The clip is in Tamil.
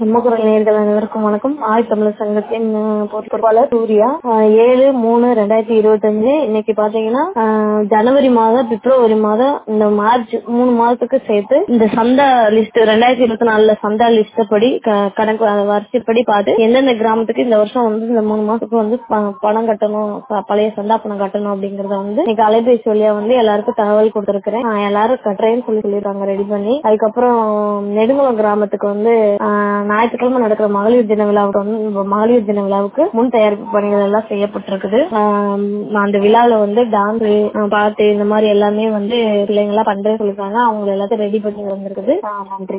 நம்மகுரல் நேர்கள் அனைவருக்கும் வணக்கம் ஆய் தமிழர் சங்கத்தின் அஹ், பொறுப்பாளர் சூர்யா அஹ், ஏழு மூணு ரெண்டாயிரத்தி இருபத்தஞ்சு இன்னைக்கு பாத்தீங்கன்னா அஹ், ஜனவரி மாதம் பிப்ரவரி மாதம் இந்த மார்ச் மூணு மாதத்துக்கு சேர்த்து இந்த சந்தா லிஸ்ட் ரெண்டாயிரத்தி இருபத்தி நாலுல சந்தா லிஸ்ட் படி க- கணக்கு அஹ், வரிசைப்படி பார்த்து எந்தெந்த கிராமத்துக்கு இந்த வருஷம் வந்து இந்த மூணு மாசத்துக்கு வந்து ப- பணம் கட்டணும் ப- பழைய சந்தா பணம் கட்டணும் அப்படிங்கறத வந்து இன்னைக்கு அலைபேசி வழியா வந்து எல்லாருக்கும் தகவல் கொடுத்திருக்கிறேன் அஹ், எல்லாரும் கட்டுறேன்னு சொல்லி சொல்லிருக்காங்க ரெடி பண்ணி அதுக்கப்புறம் நெடுங்குளம் கிராமத்துக்கு வந்து அஹ், ஞாயிற்றுக்கிழமை நடக்கிற மகளிர் தின விழாவுக்கு வந்து மகளிர் தின விழாவுக்கு முன் தயாரிப்பு பணிகள் எல்லாம் செய்யப்பட்டிருக்குது ஆம், அந்த விழால வந்து டான்ஸ் பாட்டு இந்த மாதிரி எல்லாமே வந்து பிள்ளைங்க எல்லாம் பண்றேன்னு சொல்லிருக்காங்க அவங்க எல்லாத்தையும் ரெடி பண்ணி வந்திருக்குது ஆஹ் நன்றி